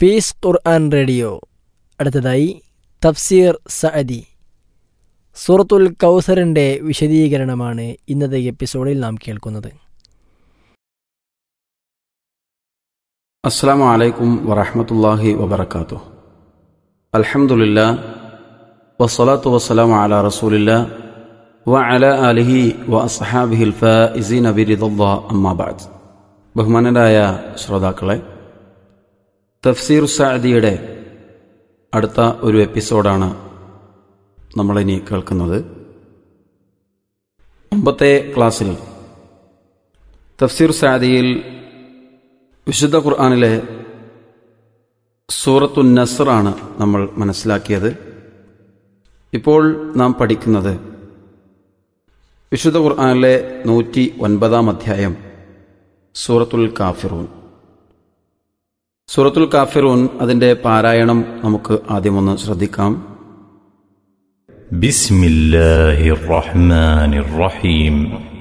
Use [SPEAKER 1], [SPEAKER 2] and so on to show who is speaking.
[SPEAKER 1] piece ഖുർആൻ radio അടുത്തതായി തഫ്സീർ സഅദി സൂറത്തുൽ കൗസറിൻ്റെ വിശദീകരണമാണ് ഇന്നത്തെ എപ്പിസോഡിൽ നാം കേൾക്കുന്നത്
[SPEAKER 2] അസ്സാം വലൈക്കും വറഹമത്തല്ലാഹി വബർക്കാത്തു അൽഹംദുലില്ല വസ്സലാത്തു വസ്സലാം അല റസൂലില്ല വ അല അലിഹി വ അസ്ഹാബിഹിൽ ഫീൻ അബിരിദ അമ്മാബാദ് ബഹുമാനരായ ശ്രോതാക്കളെ തഫ്സീർ സഅദിയുടെ അടുത്ത ഒരു എപ്പിസോഡാണ് നമ്മളിനി കേൾക്കുന്നത് മുമ്പത്തെ ക്ലാസ്സിൽ തഫ്സീർ സഅദിയിൽ വിശുദ്ധ ഖുർആാനിലെ സൂറത്തു നസറാണ് നമ്മൾ മനസ്സിലാക്കിയത് ഇപ്പോൾ നാം പഠിക്കുന്നത് വിശുദ്ധ ഖുർആാനിലെ നൂറ്റി ഒൻപതാം അധ്യായം സൂറത്തുൽ കാഫിറൂൻ സൂറത്തുൽ കാഫിറൂൻ അതിൻ്റെ പാരായണം നമുക്ക് ആദ്യമൊന്ന് ശ്രദ്ധിക്കാം
[SPEAKER 3] بسم الله الرحمن الرحيم